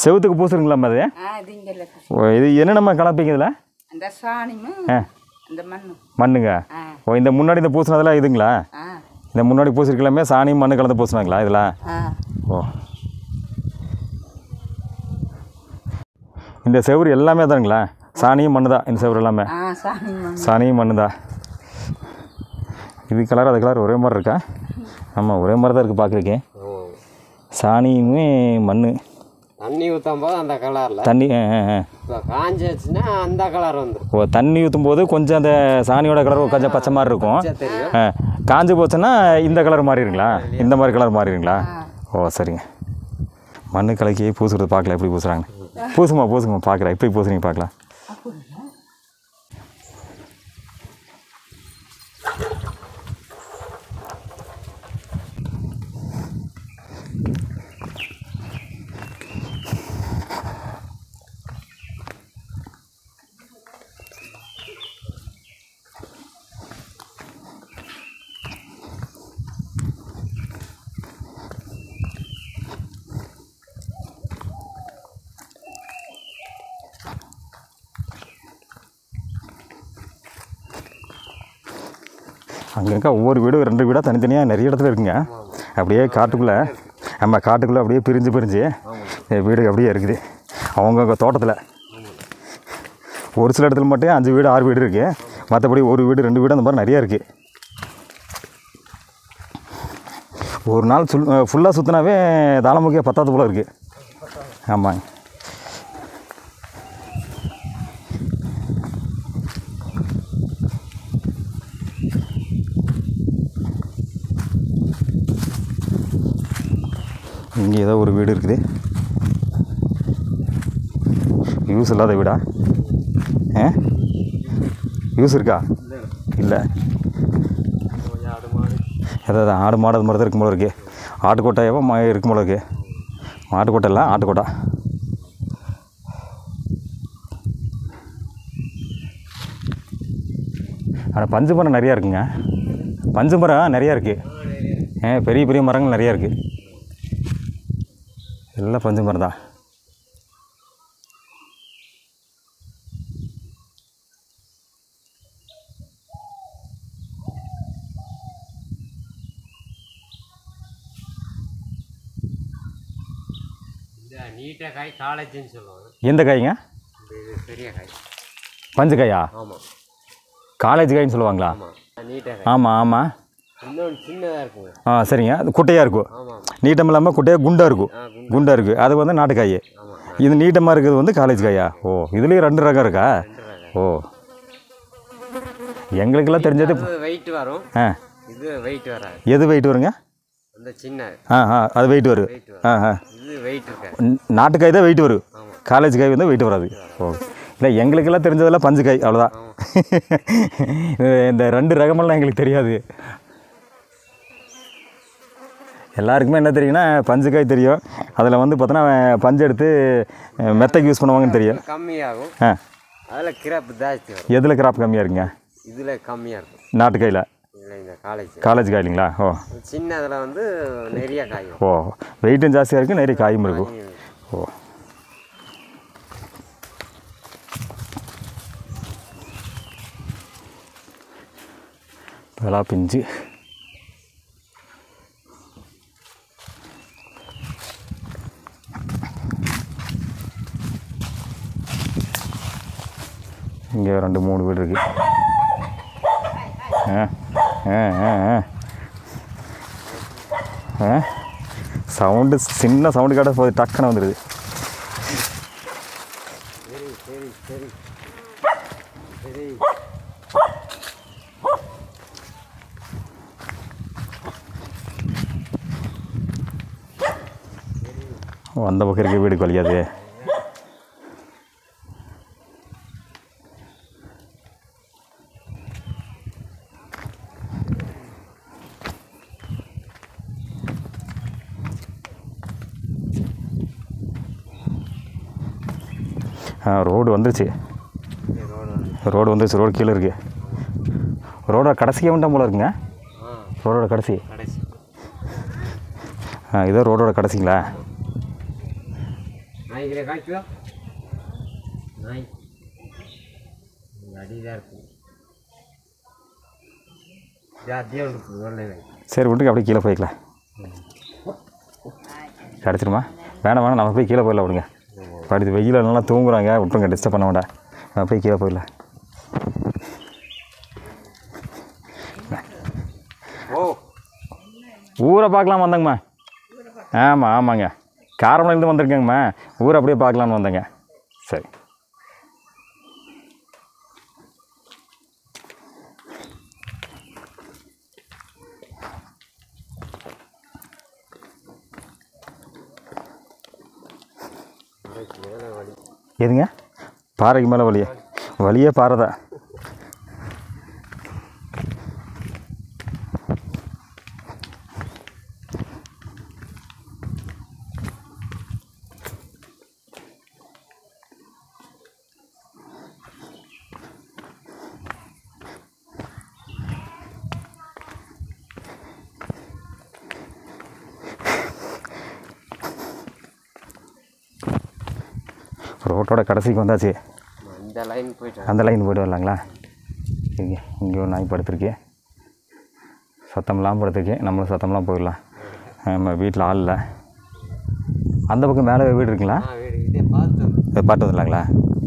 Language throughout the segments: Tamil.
செவுத்துக்கு பூசுறீங்களாம்மா அது ஆ இது இங்கே இல்லை ஓ இது என்னென்னம்மா கலப்பீங்க இதில் அந்த சாணியும் ஆ அந்த மண்ணும் மண்ணுங்க ஆ ஓ இந்த முன்னாடி இந்த பூசினதெல்லாம் இதுங்களா ஆ இந்த முன்னாடி பூசிருக்கலாமே சாணி மண்ணு கலந்து பூசினாங்களா இதெல்லாம் ஆ ஓ இந்த செவுரு எல்லாமே தானுங்களா சாணியும் மண்ணு தான் இந்த செவுரு எல்லாமே ஆ சாணி மண் சாணியும் மண்ணு தான் இது கலர் அது கலர் ஒரே மாதிரி இருக்கா ஆமாம் ஒரே மாதிரி தான் இருக்குது பார்க்குறக்கே சாணியுமே மண் தண்ணி ஊற்றும் போது அந்த கலரில் தண்ணி ஆ, ஆ, ஆ. இப்போ காஞ்சிச்சுன்னா அந்த கலர் வந்துடும் ஓ தண்ணி ஊற்றும் போது கொஞ்சம் அந்த சாணியோட கலர் கொஞ்சம் பச்சை மாதிரி இருக்கும் தெரியும் ஆ காஞ்சு போச்சுன்னா இந்த கலர் மாறிடுங்களா இந்த மாதிரி கலர் மாறிடுங்களா ஓ சரிங்க மண்ணு கலக்கி பூசுறது பார்க்கல எப்படி பூசுறாங்க பூசுமா பூசுமா பார்க்குறேன் எப்படி பூசுறீங்க பார்க்கலாம் அங்கங்கே ஒவ்வொரு வீடும் ரெண்டு வீடாக தனித்தனியாக நிறைய இடத்துல இருக்குங்க அப்படியே காட்டுக்குள்ளே நம்ம காட்டுக்குள்ளே அப்படியே பிரிஞ்சு பிரிஞ்சு என் வீடு அப்படியே இருக்குது அவங்கவுங்க தோட்டத்தில் ஒரு சில இடத்துல மட்டும் அஞ்சு வீடு ஆறு வீடு இருக்குது மற்றபடி ஒரு வீடு ரெண்டு வீடு அந்த மாதிரி நிறையா இருக்குது ஒரு நாள் சுல் ஃபுல்லாக சுற்றினாவே தாளமுக்கிய பத்தாது போல் இருக்குது ஆமாங்க இங்கே ஏதோ ஒரு வீடு இருக்குது யூஸ் இல்லாத வீடா ஆ யூஸ் இருக்கா இல்லை அதாவது ஆடு மாடு அது மாதிரி தான் இருக்கும் போல இருக்கு ஆட்டுக்கொட்டாயவோ மா இருக்கும் போல இருக்கு மாட்டுக்கொட்டை இல்லை ஆட்டுக்கொட்டா ஆனால் பஞ்சு மரம் நிறையா இருக்குங்க பஞ்சு மரம் நிறையா இருக்குது ஏ பெரிய பெரிய மரங்கள் நிறையா இருக்குது எல்லாம் பஞ்சு மரம் தான் இந்த நீட்ட காய் காலேஜ்னு சொல்லுவாங்க எந்த காய்ங்க இந்த இது பெரிய காய் பஞ்சு காயா ஆமாம் காலேஜ் காயின்னு சொல்லுவாங்களா ஆமாம் நீட்ட காய் ஆமாம் ஆமாம் இன்னொன்று சின்னதாக இருக்குங்க ஆ சரிங்க அது குட்டையாக இருக்கும் ஆமாம் நீட்டம் இல்லாமல் குட்டையாக குண்டாக இருக்கும் ஆ குண்டு குண்டாக இருக்குது அது வந்து நாட்டுக்காய் ஆமாம் இது நீட்டமாக இருக்கிறது வந்து காலேஜ் காயா ஓ இதுலேயும் ரெண்டு ரகம் இருக்கா ரெண்டு ரகம் ஓ எங்களுக்கெல்லாம் தெரிஞ்சது அது வெயிட் வரும் ஆ இது வெயிட் வராது எது வெயிட் வருங்க அந்த சின்ன ஆ ஆ அது வெயிட் வரும் வெயிட் வரும் ஆ ஆ இது வெயிட் இருக்காது ந- நாட்டுக்காய் தான் வெயிட் வரும் ஆமாம் காலேஜ் காய் வந்து வெயிட் வராது ஓ இல்லை எங்களுக்கெல்லாம் தெரிஞ்சதெல்லாம் பஞ்சு காய் அவ்வளோதான் இந்த ரெண்டு ரகமெல்லாம் எங்களுக்கு தெரியாது எல்லாருக்குமே என்ன தெரியும்னா பஞ்சு காய் தெரியும் அதில் வந்து பார்த்தோன்னா பஞ்சு எடுத்து அஹ், மெத்தைக்கு யூஸ் பண்ணுவாங்கன்னு தெரியும் கம்மியாகும் ஆ அதில் கிராப் ஜாஸ்தி வரும் எதில் கிராப் கம்மியாக இருக்குங்க இதில் கம்மியாக இருக்கும் நாட்டுக்காயில் இதில் இந்த காலேஜ் காலேஜ் காய்லிங்களா ஓ சின்னதில் வந்து நிறைய காய் வரும். ஓ வெயிட்டும் ஜாஸ்தியாக இருக்குது நிறைய காயும் இருக்கும் ஓ பலா பிஞ்சு இங்கே ரெண்டு மூணு வீடு இருக்கு ஆ ஆ ஆ ஆ ஆ சவுண்டு சின்ன சவுண்டு கேட்டால் போது டக்குன்னு வந்துடுது சரி சரி சரி சரி ஓ, அந்த பக்கம் இருக்க வீடு கொலியாது ஆ ரோடு வந்துருச்சு ரோடு வந்து ரோடு வந்துருச்சு ரோடு கீழே இருக்கு ரோடோட கடைசியே வந்துட்டா போல இருக்குங்க ஆ ரோடோட கடைசி கடைசி ஆ இதோ ரோடோட கடைசிங்களா நாய்களே காய்க்குதா நாய் அடிதான் இருக்கு ஜாத்தியாக இருக்குது வெள்ளை நாய் சரி விட்டுக்கு அப்படியே கீழே போய்க்கலாம் கிடச்சிருமா வேணாம் வேணாம் நம்ம போய் கீழே போயிடலாம் விடுங்க படுத்து வெயில நல்லா தூங்குறாங்க விட்டுருங்க டிஸ்டர்ப் பண்ண வேண்டாம் நம்ம போய் கீழே போயிடலாம் ஓ ஊரை பார்க்கலாம் வந்தேங்கம்மா ஆமாம் ஆமாங்க காரமலையிலேருந்து வந்திருக்கேங்கம்மா ஊரை அப்படியே பார்க்கலான்னு வந்தேங்க சரி மேலே வலி எதுங்க பாறைக்கு மேலே வழியா வழியே பாறை தான் ரோட்டோட கடைசிக்கு வந்தாச்சு அந்த லைன் போயிட்டேன் அந்த லைன் போய்ட்டு வரலாங்களா இங்கே இங்கே ஒரு நாய் படுத்துருக்கு சத்தம்லாம் படுத்துருக்கு நம்மளும் சத்தம்லாம் போயிடலாம் நம்ம வீட்டில் ஆள் இல்லை அந்த பக்கம் மேலே வீடு இருக்குங்களா ஆ வீடு இதே பார்த்து இதை பாட்டு வந்துடலாங்களா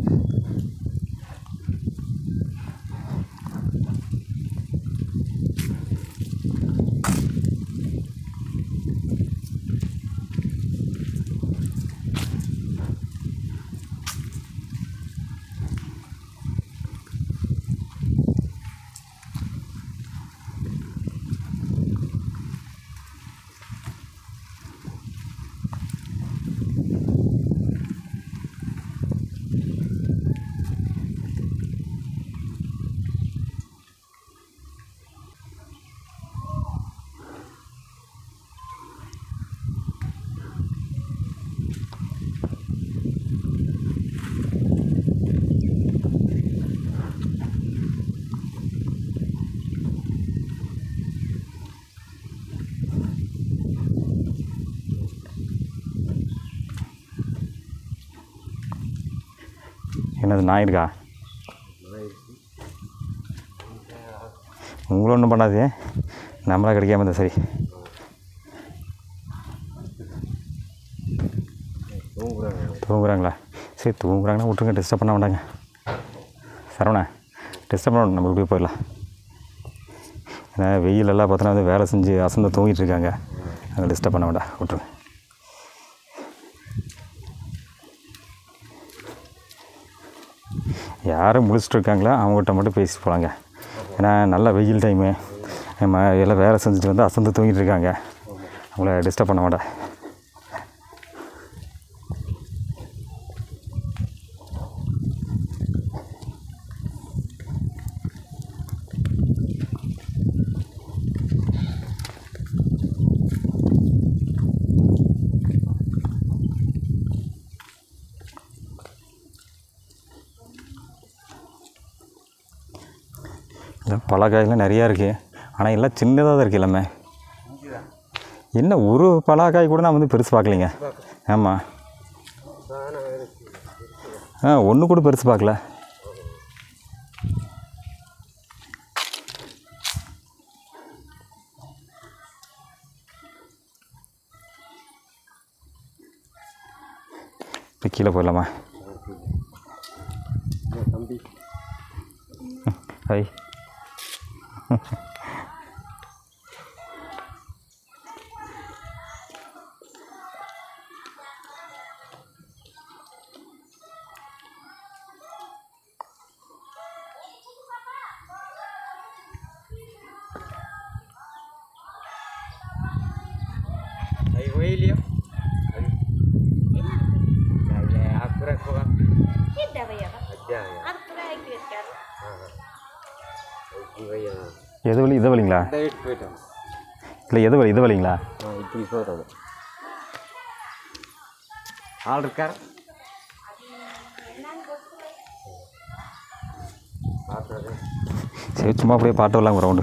என்னது நாய் இருக்கா உங்களும் ஒன்றும் பண்ணாது நம்மளா கிடைக்காம இருந்தா சரி தூங்குறாங்க தூங்குறாங்களா சரி தூங்குறாங்கன்னா விட்ருங்க டிஸ்டர்ப் பண்ண வேண்டாங்க சரவணா டிஸ்டர்ப் பண்ண வேண்டாம், நம்ம இப்படியே போயிடலாம் ஏன்னா வெயில் எல்லாம் பார்த்தோன்னா வந்து வேலை செஞ்சு அசந்து தூங்கிட்டு இருக்காங்க அதை டிஸ்டர்ப் பண்ண வேண்டாம் விட்ருங்க யாரும் முடிச்சுட்டு இருக்காங்களோ அவங்ககிட்ட மட்டும் பேசிட்டு போகலாங்க ஏன்னா நல்ல வெயில் டைமு நம்ம எல்லாம் வேலை செஞ்சுட்டு வந்து அசந்து தூங்கிட்டு இருக்காங்க அவங்கள டிஸ்டர்ப் பண்ண வேண்டாம் இந்த பலாக்காயெல்லாம் நிறையா இருக்குது ஆனால் எல்லாம் சின்னதாக தான் இருக்குது எல்லாமே என்ன ஒரு பலாக்காய் கூட நான் வந்து பெருசு பார்க்கலைங்க ஆமாம் ஆ ஒன்று கூட பெருசு பார்க்கல இப்போ கீழே போயிடலாமா தம்பி ஹை Ahí voy, Elio. Ahí. Ahí, akura kuwa. Aja ya. இப்படி வையா. எது வழி இது வழிங்களா இந்த வீட்டுக்கு போயிட்டோம் இல்லை எது வழி இது வழிங்களா ஆ இப்படி போகிறோம் ஆள் இருக்கார் பார்க்குறது சரி சும்மா அப்படியே பாட்டு வரலாம் ரவுண்டு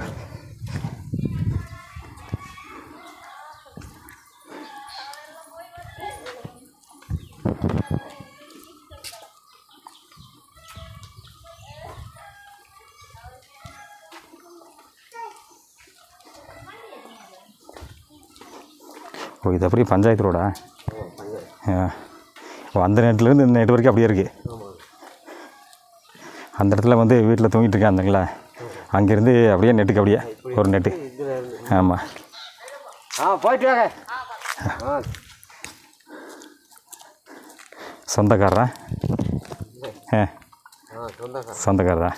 ஓ இது அப்படியே பஞ்சாயத்து ரோடா ஆ ஓ அந்த நேரத்துலேருந்து இந்த நேற்று வரைக்கும் அப்படியே இருக்குது அந்த இடத்துல வந்து வீட்டில் தூங்கிட்டு இருக்கேன் அந்தங்களா அங்கேருந்து அப்படியே நெட்டுக்கு அப்படியே ஒரு நெட்டு ஆமாம் ஆ போயிட்டு வாங்க ஆ சொந்தக்காரரா ஆ ஆ சொந்தக்கார சொந்தக்காரரா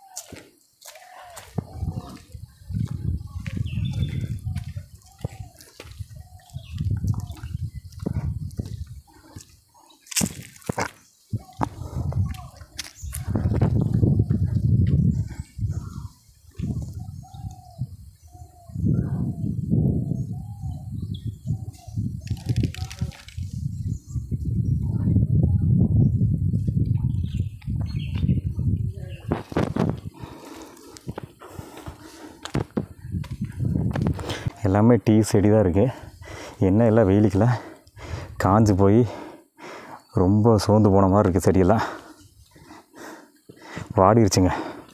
எல்லாமே டீ செடி தான் இருக்குது என்ன எல்லாம் வெயிலுக்குலாம் காஞ்சு போய் ரொம்ப சோர்ந்து போன மாதிரி இருக்குது செடியெல்லாம் வாடிருச்சுங்க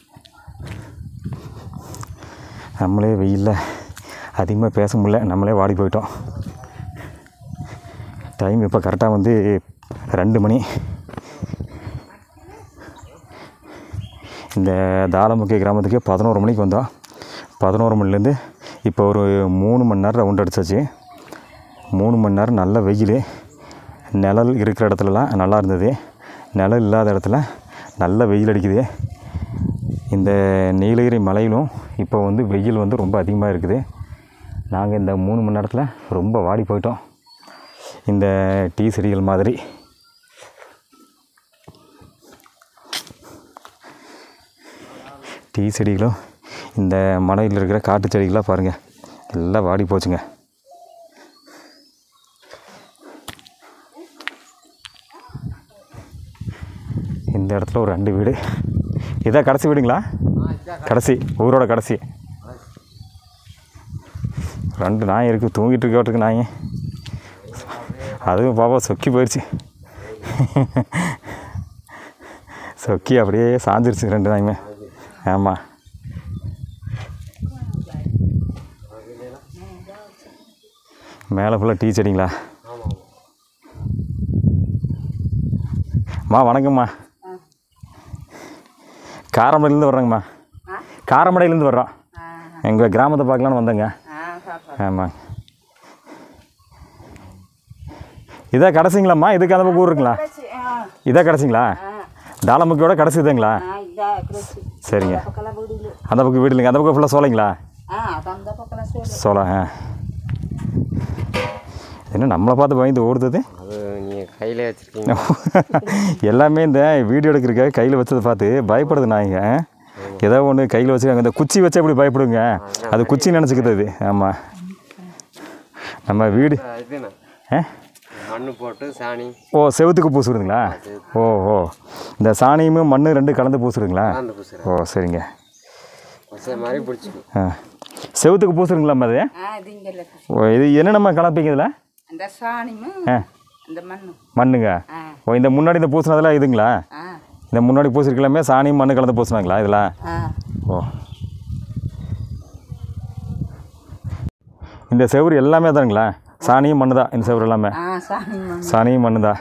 நம்மளே வெயிலில் அதிகமாக பேச முடியல நம்மளே வாடி போயிட்டோம் டைம் இப்போ கரெக்டாக வந்து ரெண்டு மணி இந்த தாளமுக்கிய கிராமத்துக்கு பதினோரு மணிக்கு வந்தோம் பதினோரு மணிலேருந்து இப்போ ஒரு மூணு மணி நேரம் ரவுண்ட் அடிச்சாச்சு மூணு மணி நேரம் நல்ல வெயில் நிழல் இருக்கிற இடத்துலலாம் நல்லா இருந்தது நிழல் இல்லாத இடத்துல நல்ல வெயில் அடிக்குது இந்த நீலகிரி மலையிலும் இப்போ வந்து வெயில் வந்து ரொம்ப அதிகமாக இருக்குது நாங்கள் இந்த மூணு மணி நேரத்தில் ரொம்ப வாடி போயிட்டோம் இந்த டீ செடிகள் மாதிரி டீ செடிகளும் இந்த மலையில் இருக்கிற காட்டு செடிகளாக பாருங்கள் எல்லாம் வாடி போச்சுங்க இந்த இடத்துல ஒரு ரெண்டு வீடு இதான் கடைசி வீடுங்களா கடைசி ஊரோட கடைசி ரெண்டு நாய் இருக்குது தூங்கிட்டு இருக்கவட்டுக்கு நாய் அதுவும் பாப்பா சொக்கி போயிடுச்சு சொக்கி அப்படியே சாஞ்சிருச்சு ரெண்டு நாயுமே ஆமாம் மேலே ஃபுல்லாக டீ செடிங்களா ஆமாம் அம்மா வணக்கம்மா காரமடையிலேருந்து வர்றேங்கம்மா ஆ காரமடையிலேருந்து வர்றோம் ஆ எங்கள் கிராமத்தை பார்க்கலான்னு வந்தேங்க ஆ பாப்பா ஆமாம் இதான் கடைசிங்களாம்மா இதுக்கு அந்த பக்கம் ஊர் இருக்குங்களா ஆ இதான் கடைசிங்களா ஆ தாளமுக்கியோட கடைசி இதுங்களா ஆ இதா கிரசி சரிங்க பக்கம்லாம் வீடு இல்லை அந்த பக்கம் வீடு இல்லைங்க அந்த பக்கம் ஃபுல்லாக சோலைங்களா ஆ அது அந்த பக்கம்லாம் சொல்லு சோளா ஆ என்ன நம்மளை பார்த்து பயந்து ஓடுது அது நீங்கள் கையில் வச்சுருக்கீங்க எல்லாமே இந்த வீடியோ எடுக்கிறக்க கையில் வச்சதை பார்த்து பயப்படுது நாய்ங்க ஏதோ ஒன்று கையில் வச்சுருக்காங்க இந்த குச்சி வச்சா இப்படி பயப்படுங்க அது குச்சி நினச்சிக்குது அது ஆமாம் நம்ம வீடு இதுண்ணா ஆ மண்ணு போட்டு சாணி ஓ செவுத்துக்கு பூசுறதுங்களா ஓ ஓ இந்த சாணியும் மண் ரெண்டு கலந்து பூசுறதுங்களா கலந்து பூசுகிறேன் ஓ சரிங்க பசை மாதிரி பிடிச்சிக்கும் ஆ செவுத்துக்கு பூசுறீங்களாம்மா அது ஆ இது இங்கே இல்லை ஓ இது என்னென்னம்மா கலப்பீங்க இதில் அந்த சாணியும் ஆ அந்த மண்ணும் மண்ணுங்க ஆ ஓ இந்த முன்னாடி இந்த பூசினதெல்லாம் இதுங்களா ஆ இந்த முன்னாடி பூசிருக்கலாமே சாணியும் மண்ணு கலந்து பூசினாங்களா இதெல்லாம் ஆ ஓ இந்த செவுரு எல்லாமே தானுங்களா சாணியும் மண்ணு தான் இந்த செவுரு எல்லாமே ஆ சாணி மண் சாணியும் மண்ணு தான்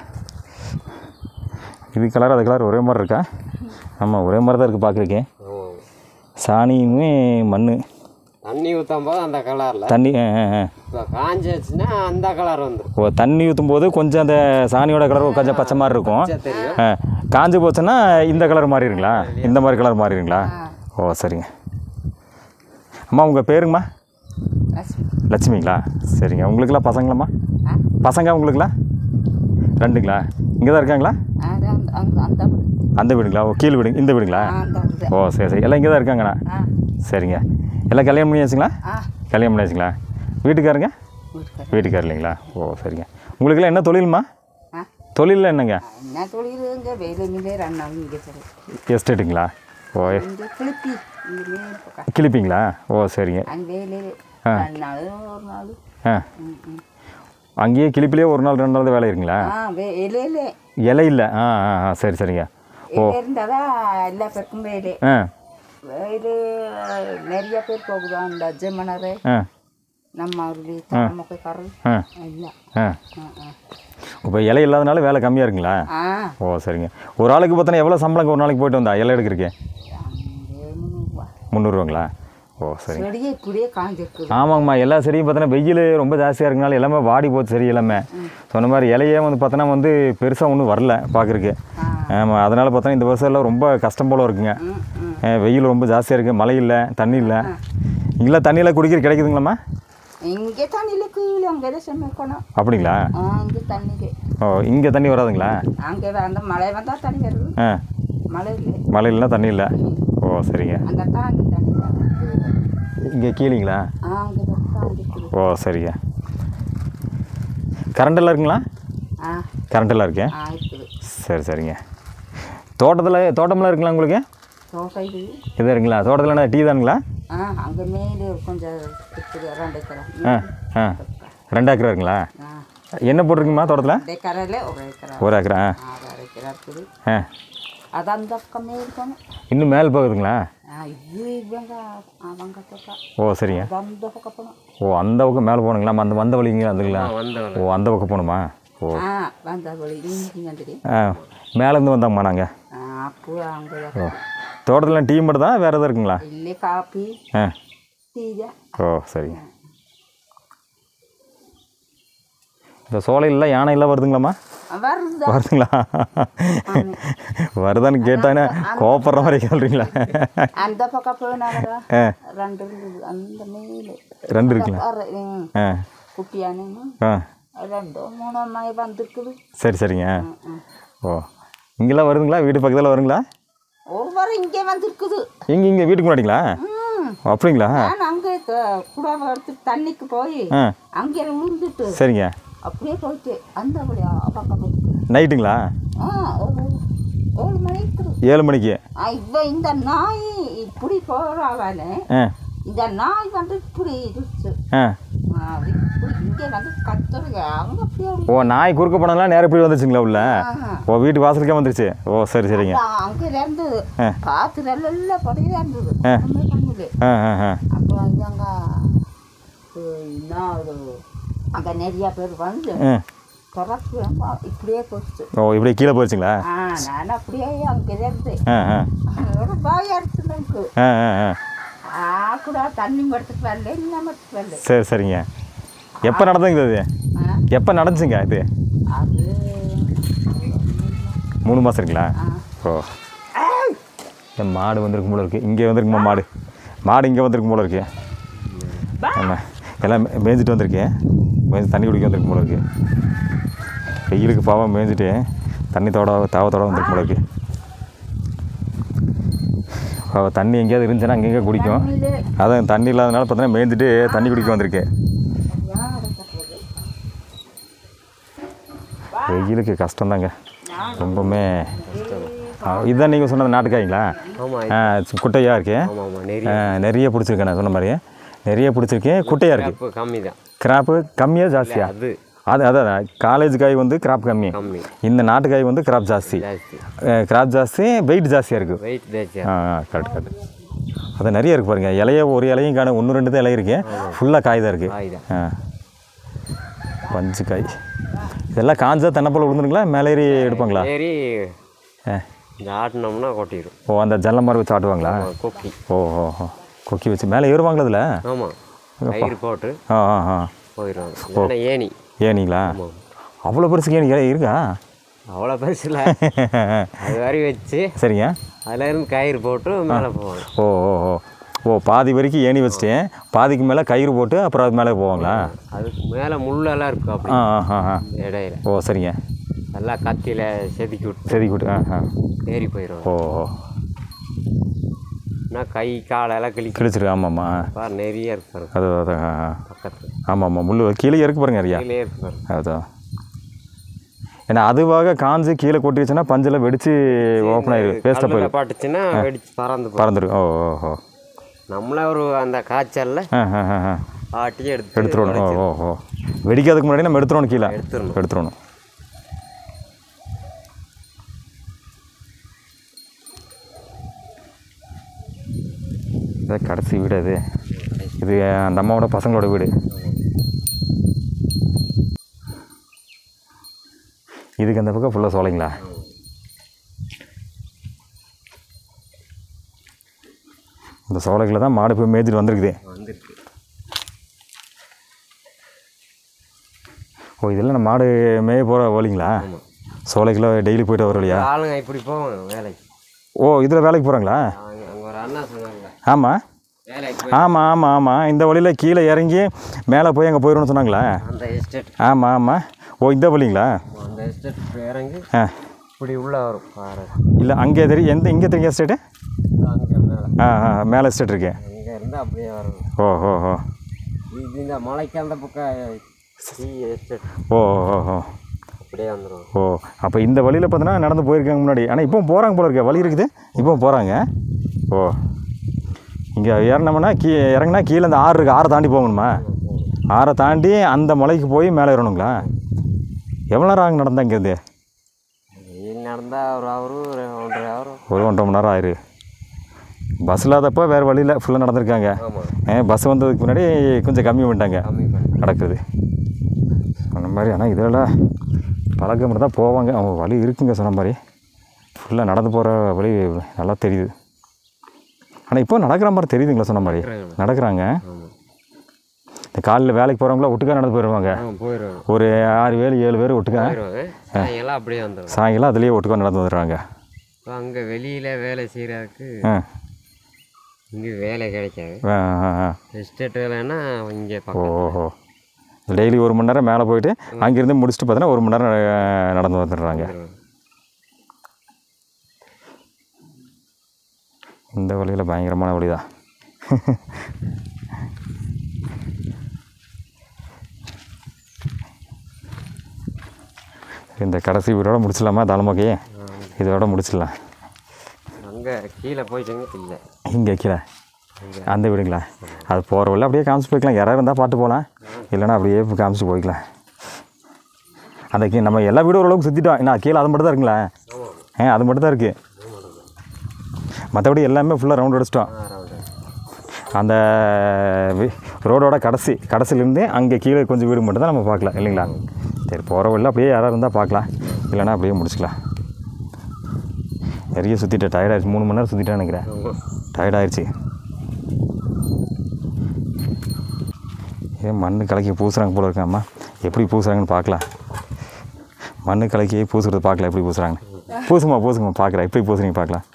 இது கலர் அது கலர் ஒரே மாதிரி இருக்கா ஆமாம் ஒரே மாதிரி தான் இருக்குது பார்க்குறக்கே ஆமாம் சாணியுமே மண் தண்ணி ஊற்றும் போது அந்த கலரில் தண்ணி ஆ ஆ ஆ இப்போ காஞ்சிச்சுன்னா அந்த கலர் வந்துடும் ஓ தண்ணி ஊற்றும் போது கொஞ்சம் அந்த சாணியோட கலர் கொஞ்சம் பச்சை மாதிரி இருக்கும் தெரியும் ஆ காஞ்சு போச்சுன்னா இந்த கலர் மாறிடுங்களா இந்த மாதிரி கலர் மாறிடுங்களா ஓ சரிங்க அம்மா உங்கள் பேருங்கம்மா லட்சுமி லட்சுமிங்களா சரிங்க உங்களுக்குலாம் பசங்களாம்மா ஆ பசங்க உங்களுக்குலாம் ரெண்டுங்களா இங்கே தான் இருக்காங்களா அது அந்த அந்த அந்த அந்த வீடுங்களா ஓ கீழ் வீடு இந்த வீடுங்களா ஆ அந்த அந்த ஓ சரி சரி எல்லாம் இங்கே தான் இருக்காங்கண்ணா ஆ சரிங்க எல்லாம் கல்யாணம் பண்ணியாச்சுங்களா ஆ கல்யாணம் பண்ணியாச்சுங்களா வீட்டுக்காரங்க வீட்டுக்கார வீட்டுக்கார் இல்லைங்களா ஓ சரிங்க உங்களுக்குலாம் என்ன தொழில்மா ஆ தொழிலில் என்னங்க என்ன தொழில் இங்கே வேலை மீதே ரெண்டு நாள் இங்கே தொழில் எஸ்டேட்டுங்களா ஓ இங்கே கிளப்பி இங்கே மீன் பக்கம் கிளிப்பிங்களா ஓ சரிங்க அங்கே வேலையிலே ரெண்டு நாள் ஒரு நாள் ஆ ம் ம் அங்கேயே கிளிப்பிலே ஒரு நாள் ரெண்டு நாள் தான் வேலை இருக்குங்களா ஆ வேலையில இலை இல்லை ஆ ஆ ஆ சரி சரிங்க இங்கே இருந்தாதான் எல்லா பேருக்கும் வேலை ஆ வேலை நிறைய பேர் போகுது அந்த ஜெமனரு ஆ ನಮ್ಮ ಅವ್ರಿಗೆ ತಮ್ಮಕ್ಕೆ ಕರು ஆ ಇಲ್ಲ ஆ ಹಾಂ ಹಾಂ இப்போ இலை இல்லாதனால வேலை கம்மியாக இருக்குங்களா ಹಾಂ ஓ சரிங்க ஒரு ஆளுக்கு பார்த்தோன்னா எவ்வளோ சம்பளம் ஒரு நாளைக்கு போயிட்டு வந்தா இலை எடுக்கிறதுக்கு ಹಂಗೇನು முந்நூறுவாங்களா ஓ சரி செடியே இப்படியே காஞ்சிருக்குது ஆமாங்கம்மா எல்லா செடியும் பார்த்தோன்னா வெயில் ரொம்ப ஜாஸ்தியாக இருக்கனால எல்லாமே வாடி போச்சு செடி எல்லாமே சொன்ன மாதிரி இலையே வந்து பார்த்தோன்னா வந்து பெருசாக ஒன்றும் வரல பார்க்குறக்கு ஆமாம் அதனால் பார்த்தோன்னா இந்த வருஷம் எல்லாம் ரொம்ப கஷ்டம் போல் இருக்குங்க ம் ம் அஹ் வெயில் ரொம்ப ஜாஸ்தியாக இருக்குது மழை இல்லை தண்ணி இல்லை இங்கெல்லாம் தண்ணியெல்லாம் குடிக்கிற கிடைக்குதுங்களாம்மா ಹಿಂಗೆ ತಣ್ಣಿಲಿ ಕೀಳಿ ಹಂಗೆ ಸೆಮ್ಮೆಕೋಣ அப்படிங்களா ಹಂಗೆ ತಣ್ಣಿಗೆ ஓ இங்கே தண்ணி வராதுங்களா ಹಂಗೆ ಅಂದ ಮಳೆ ಬಂದ ತಣ್ಣಿ ಬರೋದು ஆ ಮಳೆ ಇಲ್ಲ மழை இல்லைன்னா தண்ணி இல்லை ஓ சரிங்க அந்த தாங்கி தண்ணி இங்கே கீழிங்களா ಹಂಗೆ ತಾಂಗಿತ್ತು ஓ சரிங்க கரண்ட் எல்லாம் இருக்குங்களா ಹಾಂ கரண்ட் எல்லாம் இருக்கே ಆಯ್ತು சரி சரிங்க தோட்டத்தில் தோட்டமெல்லாம் இருக்குங்களா உங்களுக்கு ತೋಟ ಇದು இது இருக்குங்களா தோட்டத்தில் என்ன டீ தானுங்களா ಹಾಂ ಹಂಗೆ ಮೇಲೆ ಕೊಂಚ இருக்குது ரெண்டு ಎಕರೆ ஆ ஆ ரெண்டு ஏக்கரா இருக்குங்களா ಹಾಂ என்ன போட்டிருக்குங்கம்மா தோட்டத்தில் ಎರಡು ಎಕರೆಲ್ಲೇ ஒரு ಎಕರೆ ஒரு ஏக்கரா ஆ ಆರು ಎಕರೆ இருக்குது ஆ ಅದಂದ ಕಮ್ಮಿ ಇರ್ತಾನೆ இன்னும் மேல் போகுதுங்களா ಹಾಂ ಇದು ಇದ್ದಂಗ ಅವಂಗ ತೋಟ ஓ சரிங்க ಅದಂದ ಹೊಕ್ಕಪ್ಪಣ ஓ அந்த பக்கம் மேலே போகணுங்களா அந்த வந்த வழிங்களா அதுங்களா வந்தவன் ஓ அந்த பக்கம் போகணுமா ஓ ಹಾಂ ಬಂದ ಬಳಿ ಹಿಂಗೆ ಅಂದ್ರಿ ஆ மேலேருந்து வந்தாங்கம்மா நாங்கள் ಅಪ್ಪು ಹಂಗೆ ஓ தோட்டத்தில் டீ மட்டும் தான் வேறு எதாவது இருக்குங்களா ಇಲ್ಲಿ ಕಾಫಿ ஆ ಟೀ ಇದೆ ஓ சரிங்க இந்த சோலையில் யானை எல்லாம் வருதுங்களாம்மா வருது வருதுங்களா வருதான்னு கேட்டானே கோப்படுற மாதிரி கேள்றீங்களா அந்த பக்கம் போனாங்க ஆ ரெண்டு இருந்தது அந்த மேலே ரெண்டு இருக்குங்களா அரை, ம், ஆ குட்டியானுங்க ஆ ரெண்டோ மூணோ அம்மாய் வந்திருக்குது சரி சரிங்க ம், ம். ஓ இங்கெல்லாம் வருதுங்களா வீட்டு பக்கத்தில் வருங்களா ஒரு வாரம் இங்கே வந்திருக்குது இங்கே இங்கே வீட்டுக்கு முன்னாடிங்களா ம் ஓ, அப்படிங்களா நான் அங்கே குடாவை எடுத்து தண்ணிக்கு போய் ஆ அங்கே விழுந்துட்டு சரிங்க அப்படியே போயிட்டு அந்த வழியா பக்கம் போயிட்டு நைட்டுங்களா ஆ ஒரு ஏழு மணி இருக்குது ஏழு மணிக்கு ஆ, இவ இந்த நாய் இப்படி போறாவானே ஆ இந்த நாய் வந்து இப்படி இருந்துச்சு ஆ ஆ, இப்படி இங்கே வந்து கத்துருங்க அவங்க அப்படியே ஓ நாய் குறுக்க போனதுலாம் நேரம் போய் வந்துச்சுங்களா உள்ள ஆஹா. ஓ வீட்டு வாசலுக்கே வந்துருச்சு ஓ சரி சரிங்க அங்கிருந்து ஆ. காற்று நல்ல படியாக இருந்தது ஆ. ஒண்ணுமே பண்ணல ஆ ஆ ஆ அப்போ வந்து அங்கே என்ன ஒரு அங்கே நிறைய பேர் வந்து ஆ திறப்பு இப்படியே போச்சு ஓ இப்படி கீழே போயிடுச்சுங்களா ஆ நான் அப்படியே அங்கே இருந்தேன் ஆ ஆ ஒரு பாயா இருக்கு நமக்கு ஆ ஆ ஆ ஆ கூட தண்ணி எடுத்துட்டு வரல என்ன எடுத்துட்டு வரல சரி சரிங்க எப்போ நடந்துங்க இது ஆ, எப்போ நடந்துச்சுங்க இது அது மூணு மாதம் இருக்குங்களா ஆ. ஓ இந்த மாடு வந்திருக்கும் போல இருக்குது இங்கே வந்திருக்குமா மாடு மாடு இங்கே வந்திருக்கும் போல இருக்கு ஆமாம் எல்லாம் மே- மேய்ஞ்சிட்டு வந்திருக்கேன் மேய்ஞ்சி தண்ணி குடிக்க வந்திருக்கும் போல இருக்கு வெயிலுக்கு பாவம் மேய்ஞ்சிட்டு தண்ணி தோட தாவத்தோட வந்திருக்கும் போல இருக்கு பாவம் தண்ணி எங்கேயாவது இருந்துச்சுன்னா அங்கங்கே குடிக்கும் தண்ணியிலே அதான் தண்ணி இல்லாதனால பார்த்தீங்கன்னா மேய்ஞ்சிட்டு தண்ணி குடிக்க வந்திருக்கு யாரை கட்டுறது? வெயிலுக்கு கஷ்டம்தாங்க ரொம்பவுமே ஆ, இதுதான் நீங்கள் சொன்னது நாட்டுக்காய்ங்களா ஆமாம் ஆ, சு- குட்டையாக இருக்கு ஆமாம் ஆமாம் நெறி ஆ, நிறைய பிடிச்சிருக்கேன் நான் சொன்ன மாதிரி நிறைய பிடிச்சிருக்கேன் குட்டையாக இருக்குது அப்போ கம்மி தான் கிராப்பு கம்மியாக ஜாஸ்தியா அது அது அதான் காலேஜ் காய் வந்து கிராப் கம்மி கம்மி இந்த நாட்டு காய் வந்து கிராப் ஜாஸ்தி ஜாஸ்தி கிராப் ஜாஸ்தி வெயிட் ஜாஸ்தியாக இருக்குது வெயிட் ஜாஸ்தி ஆ கரெக்ட் கரெக்ட் அது நிறைய இருக்குது பாருங்க இலைய ஒரு இலையும் காணும் ஒன்று ரெண்டு தான் இலை இருக்கு ஃபுல்லாக காய் தான் இருக்குது காய் தான் ஆ பஞ்சு காய் இதெல்லாம் காஞ்சா தென்னப்போல் விழுந்துருங்களா மேலேறி எடுப்பாங்களா ஏறி ஆ இந்த ஆட்டினோம்னா கொட்டிடும் ஓ அந்த ஜல்ல மாதிரி வச்சு ஆட்டுவாங்களா கொக்கி ஓ ஓ ஓ கொக்கி வச்சு மேலே ஏறுவாங்களா அதில் ஆமாம் கயிறு போட்டு ஆ ஆ ஆ போயிடுவாங்க இல்லைன்னா ஏணி ஏனிங்களா ஆமாம் அவ்வளோ பெருசுக்கு ஏனி இலை இருக்கா அவ்வளோ பெருசில் அது வரை வச்சு சரிங்க அதில் இருந்து கயிறு போட்டு மேலே போவாங்க ஓ ஓ ஓ ஓ பாதி வரைக்கும் ஏணி வச்சுட்டேன் பாதிக்கு மேலே கயிறு போட்டு அப்புறம் அது மேலே போவாங்களா அதுக்கு மேலே முள்ளெல்லாம் இருக்கும் அப்படி ஆ ஆ ஆ ஆ இடையில ஓ சரிங்க நல்லா கத்தியில் செதுக்கி விட்டு செதுக்கி விட்டு ஆ ஆ ஏறி போயிடுவாங்க ஓ ஓ நான் கை காலெல்லாம் கிழிக்க கிழிச்சிருக்கு ஆமாம்மா பாரு நிறைய இருக்கு பாருங்க அது அதான் ஆ ஆ பக்கத்தில் ஆமாம் ஆமாம் முள் கீழே இருக்கு பாருங்க நிறையா கீழே இருக்கு பாருங்க அதான் ஏன்னா அதுவாக காஞ்சு கீழே கொட்டிடுச்சுன்னா பஞ்சில் வெடித்து ஓப்பன் ஆயிடும் வேஸ்ட்டாக கல்லுல போயிடும் பட்டுச்சுன்னா வெடிச்சு பறந்து போகும் பறந்துடும் ஓ ஓ ஓ நம்மளே ஒரு அந்த காய்ச்சல்ல ஆ ஆ ஆ ஆ ஆட்டி எடுத்து எடுத்துடணும் ஓ ஓ ஓ வெடிக்காதுக்கு முன்னாடி நம்ம எடுத்துடணும் கீழே எடுத்துடணும். எடுத்துடணும் இது கடைசி வீடு அது இது அந்த அம்மாவோட பசங்களோட வீடு இதுக்கு அந்த பக்கம் ஃபுல்லாக சோலைங்களா இந்த சோலைகளில் தான் மாடு போய் மேய்ச்சிட்டு வந்திருக்குது வந்துருக்கு ஓ இதெல்லாம் நம்ம மாடு மேய போகிற வழிங்களா சோலைக்குள்ள டெய்லி போயிட்டு வர வழியா ஆளுங்க இப்படி போவாங்க வேலைக்கு ஓ இதில் வேலைக்கு போகிறாங்களா அங்கே அங்கே ஒரு அண்ணா சொன்னாங்க ஆமாம் வேலைக்கு போய் ஆமாம் ஆமாம் ஆமாம் இந்த வழியில் கீழே இறங்கி மேலே போய் அங்கே போயிடணும்னு சொன்னாங்களா அந்த எஸ்டேட் ஆமாம் ஆமாம் ஓ இந்த வழிங்களா அந்த எஸ்டேட் இறங்கி ஆ இப்படி உள்ளே வரும் பாரு இல்லை அங்கே தெரியும் எந்த இங்கே தெரியும் எஸ்டேட்டு அங்கே மேலே ஆ ஆ மேலே எஸ்டேட் இருக்கு அங்கே இருந்து அப்படியே வரும் ஓ ஓ ஓ இது இந்த மலைக்கு அந்த பக்கம் சி எஸ்டேட் ஓ ஓ ஓ அப்படியே வந்துடும் ஓ அப்போ இந்த வழியில் பார்த்தோன்னா நடந்து போயிருக்காங்க முன்னாடி ஆனால் இப்போ போகிறாங்க போல இருக்கு வழி இருக்குது இப்போ போகிறாங்க ஓ இங்கே ஏறினோம்னா கீ இறங்குனா கீழே அந்த ஆறு இருக்குது ஆறை தாண்டி போகணுமா ஆறை தாண்டி அந்த மலைக்கு போய் மேலே ஏறணுங்களா எவ்வளோ நேரம் ஆகும் நடந்தா இங்கேருந்து இது நடந்தால் ஒரு அவரு ஒரு ஒன்றரை ஹவர் ஒரு ஒன்றரை மணி நேரம் ஆயிரு பஸ் இல்லாதப்போ வேறு வழியில் ஃபுல்லாக நடந்திருக்காங்க ஆமாம் பஸ் வந்ததுக்கு முன்னாடி கொஞ்சம் கம்மி பண்ணிட்டாங்க கம்மி பண்ணி நடக்குது சொன்ன மாதிரி ஆனால் இதெல்லாம் பழக்கம் மட்டும் தான் போவாங்க அவங்க வழி இருக்குங்க சொன்ன மாதிரி ஃபுல்லாக நடந்து போகிற வழி நல்லா தெரியுது ஆனால் இப்போ நடக்கிற மாதிரி தெரியுதுங்களா சொன்ன மாதிரி நடக்கிறாங்க ஆமாம் இந்த காலையில் வேலைக்கு போகிறவங்களா ஒட்டுக்கா நடந்து போயிடுவாங்க ஆமாம் போயிடுவாங்க ஒரு ஆறு பேர் ஏழு பேர் ஒட்டுக்கா போயிடுவாங்க எல்லாம் அப்படியே வந்துடும் சாயங்காலம் அதுலேயே ஒட்டுக்கா நடந்து வந்துடுறாங்க இப்போ அங்கே வெளியில் வேலை செய்கிறதுக்கு ஆ இங்கே வேலை கிடைக்காது ஆ ஆ ஆ எஸ்டேட் வேலைன்னா இங்கே ஓ பக்கம் ஓஹோ டெய்லி ஒரு மணி நேரம் மேலே போயிட்டு அங்கேருந்து முடிச்சுட்டு பார்த்தோன்னா ஒரு மணி நேரம் அஹ், நடந்து வந்துடுறாங்க இந்த வழியில் பயங்கரமான வழி தான் இந்த கடைசி வீடோட முடிச்சிடலாமா தலைமொக்கையே இதோட முடிச்சிடலாம் அங்கே கீழே போயிட்டாங்க இல்லை இங்கே கீழே அந்த வீடுங்களா அது போகிற வழியில் அப்படியே காமிச்சு போய்க்கலாம் யாராவது இருந்தால் பார்த்து போகலாம் இல்லைன்னா அப்படியே போய் காமிச்சு போய்க்கலாம் அந்த கீ நம்ம எல்லா வீடும் ஓரளவுக்கு சுற்றிட்டோம் என்ன கீழே அது மட்டும் தான் இருக்குங்களா ஆ அது மட்டும் தான் இருக்குது மற்றபடி எல்லாமே ஃபுல்லாக ரவுண்ட் அடிச்சிட்டோம் அந்த வி- ரோடோட கடைசி கடைசிலேருந்து அங்கே கீழே கொஞ்சம் வீடு மட்டும் தான் நம்ம பார்க்கலாம் இல்லைங்களா சரி போகிற வழியில் அப்படியே யாராவது இருந்தால் பார்க்கலாம் இல்லைன்னா அப்படியே முடிச்சுக்கலாம் நிறைய சுற்றிட்டேன் டயர்டாகிடுச்சு மூணு மணி நேரம் சுற்றிட்டேன் நினைக்கிறேன் டயர்டாயிருச்சு ஏன் மண் கலக்கி பூசுகிறாங்க போல இருக்காம்மா எப்படி பூசுகிறாங்கன்னு பார்க்கலாம் மண் கலக்கி பூசுறது பார்க்கலாம் எப்படி பூசுகிறாங்க பூசுமா பூசுமா பார்க்குறேன் எப்படி பூசுறீங்க பார்க்கலாம்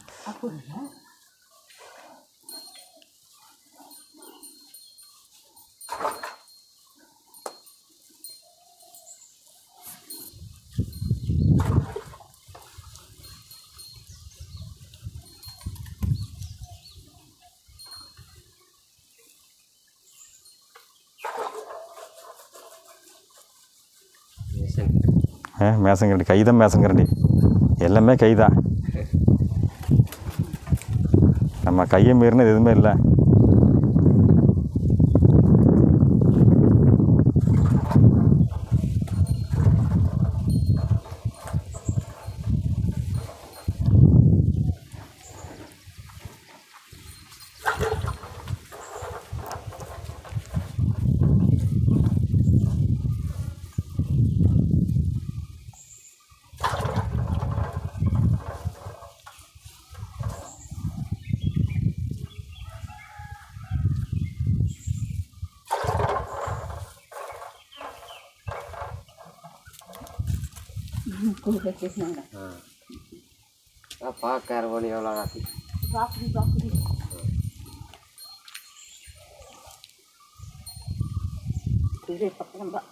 மிஷின் ஆ மேசங்கரண்டி கை தான் மேசங்கரண்டி எல்லாமே கை தான் நம்ம கையை மீறினது எதுவுமே இல்லை కూర చేసినాక பார்க்கார வழி எவ்வளோ காட்டி బాకుడి బాకుడి ఇదే పక్కన బా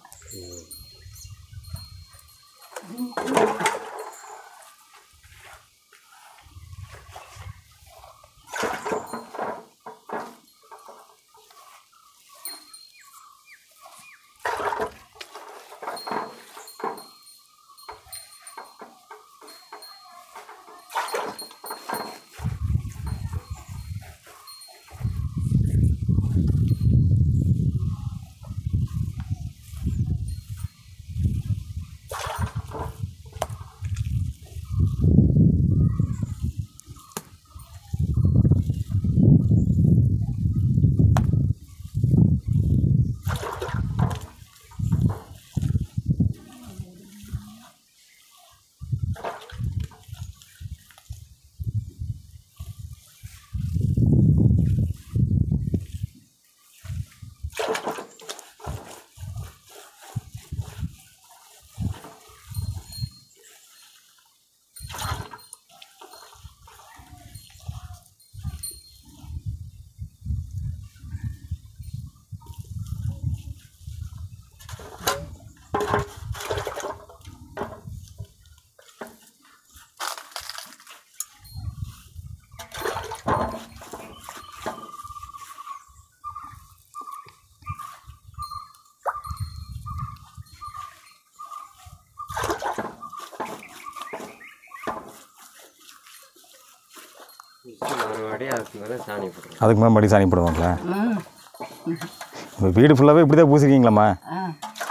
மறுபடியும் அதுக்கு மேலே சாணி போடுறோம் அதுக்கு மேலே மறுபடியும் சாணி போடுவாங்களா ம் இப்போ வீடு ஃபுல்லாகவே இப்படி தான் பூசிருக்கீங்களாம்மா ஆ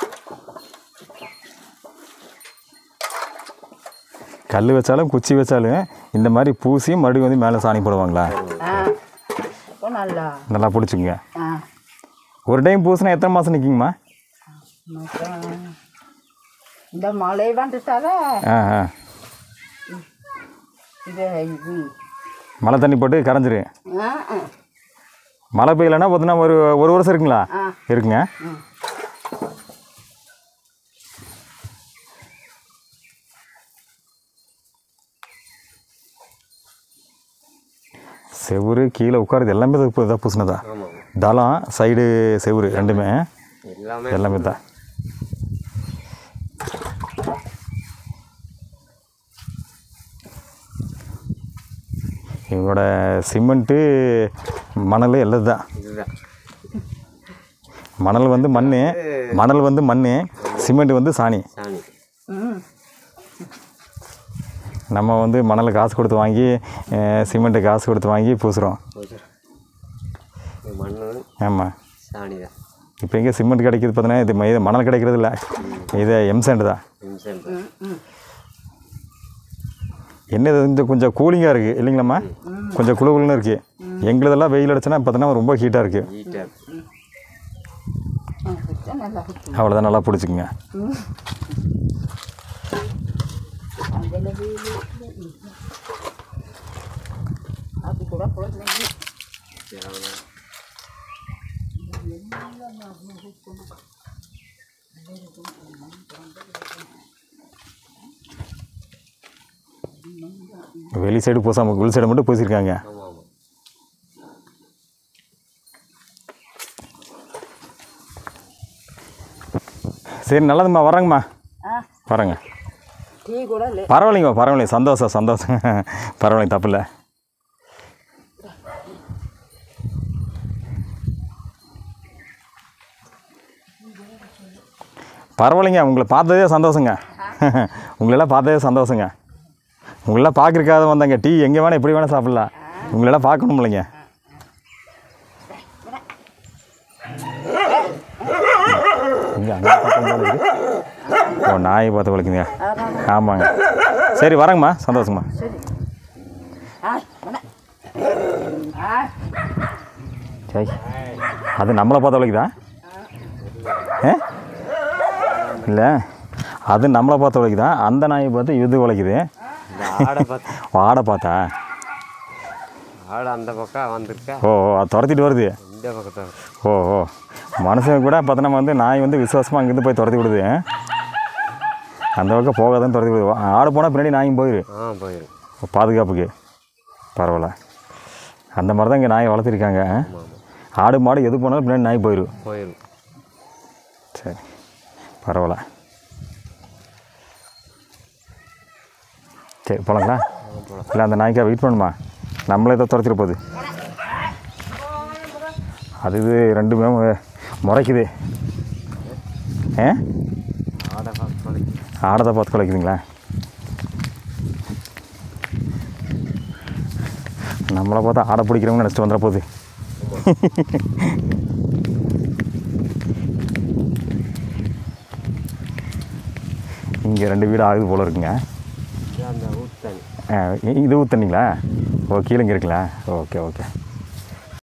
கல் வச்சாலும் குச்சி வச்சாலும் இந்த மாதிரி பூசி மறுபடியும் வந்து மேலே சாணி போடுவாங்களா ஆ இப்போ நல்லா நல்லா பிடிச்சிக்குங்க ஆ ஒரு டைம் பூசினா எத்தனை மாதம் நிற்கிங்கம்மா அப்புறம் இந்த மழை வந்துட்டாலே ஆ ஆ இது இது மழை தண்ணி போட்டு கரைஞ்சிரு ஆ ஆ மழை பெய்யலைன்னா பார்த்தீங்கன்னா ஒரு ஒரு வருஷம் இருக்குங்களா ஆ. இருக்குங்க ம் செவுரு கீழே உட்காருது எல்லாமே இது இதாக பூசினதா ஆமாம் தளம் சைடு செவுரு ரெண்டுமே எல்லாமே எல்லாமே தான் இவங்களோட சிமெண்ட்டு மணல் எல்லாம் தான் இதுதான் மணல் வந்து மண் மணல் வந்து மண் சிமெண்ட் வந்து சாணி சாணி ம் நம்ம வந்து மணல் காசு கொடுத்து வாங்கி சிமெண்ட்டு காசு கொடுத்து வாங்கி பூசுகிறோம் போச்சு இது மண்ணு ஆமாம் சாணி தான் இப்போ எங்கே சிமெண்ட் கிடைக்கிது பார்த்தீங்கன்னா இது ம- இது மணல் கிடைக்கிறது இல்லை இது எம்சேண்ட் தான் இன்சென்ட் ம் ம் என்ன இது இந்த கொஞ்சம் கூலிங்காக இருக்குது இல்லைங்களாம்மா கொஞ்சம் குளு குளுன்னு இருக்குது எங்களுதெல்லாம் வெயில் அடிச்சுன்னா பார்த்தீங்கன்னா ரொம்ப ஹீட்டாக இருக்குது ஹீட்டாக இருக்கு ஆ வச்சா நல்லா இருக்கும் அவ்வளோதான் நல்லா பிடிச்சிக்குங்க ம் அதில் வீடு அது கூட போடலைங்க வெளி சைடு பூசாமல் உள் சைடு மட்டும் பூசியிருக்காங்க ஆமாம் ஆமாம் சரி நல்லதும்மா வரேங்கம்மா ஆ வரேங்க டீ கூட இல்லை பரவாயில்லைங்க பரவாயில்லைங்க சந்தோஷம் சந்தோஷம் பரவாயில்லைங்க தப்பில்லை பரவாயில்லைங்க உங்களை பார்த்ததே சந்தோஷங்க உங்களெல்லாம் பார்த்ததே சந்தோஷங்க உங்களெல்லாம் பார்க்குறக்காக வந்தாங்க டீ எங்கே வேணால் எப்படி வேணால் சாப்பிட்லாம் உங்களெல்லாம் பார்க்கணும் இல்லைங்க இங்கே அங்கே பார்க்கும் போல இருக்கு. ஓ நாயை பார்த்து வலிக்குங்க ஆமாங்க சரி வரேங்கம்மா சந்தோஷங்கம்மா சரி ஆ வேணா ஆ சரி அது நம்மளை பார்த்து வலிக்குதா ஏ இல்லை அது நம்மளை பார்த்து வலிக்குதா அந்த நாயை பார்த்து இது வலிக்குது இந்த ஆடை பார்த்து ஆடை பார்த்தா ஆடு அந்த பக்கம் வந்திருக்கா ஓ ஓ அது துரத்திட்டு வருது இந்த பக்கத்தில் ஓ ஓ மனுஷன் கூட பார்த்தோன்னா வந்து நாய் வந்து விசுவாசமாக அங்கேருந்து போய் துரத்தி விடுது அந்த பக்கம் போகாதான் துரத்தி விடுது ஆடு போனால் பின்னாடி நாயும் போயிரு ஆ போயிடும் பாதுகாப்புக்கு பரவாயில்ல அந்த மாதிரி தான் இங்கே நாயை வளர்த்துருக்காங்க ஆமாம் ஆமாம் ஆடு மாடு எது போனாலும் பின்னாடி நாய் போயிடும் போயிடும் சரி பரவாயில்ல சரி போகலாங்களா இல்லை அந்த நாய்க்கா வெயிட் பண்ணுமா நம்மளே தான் துரத்திட்டு போகுது அது இது ரெண்டுமே மு- முறைக்குது ஏ ஆடை பார்த்து பழகி ஆடதை பார்த்து குலைக்குதுங்களா நம்மளை பார்த்தா ஆடை பிடிக்கிறவங்க நினச்சிட்டு வந்துட போகுது இங்கே ரெண்டு வீடு ஆகுது போல இருக்குங்க இது அந்த ஊத்தண்ணி ஆ, இ- இது ஊற்றுனீங்களா ஓ கீழே இங்கே இருக்குங்களா ஓகே ஓகே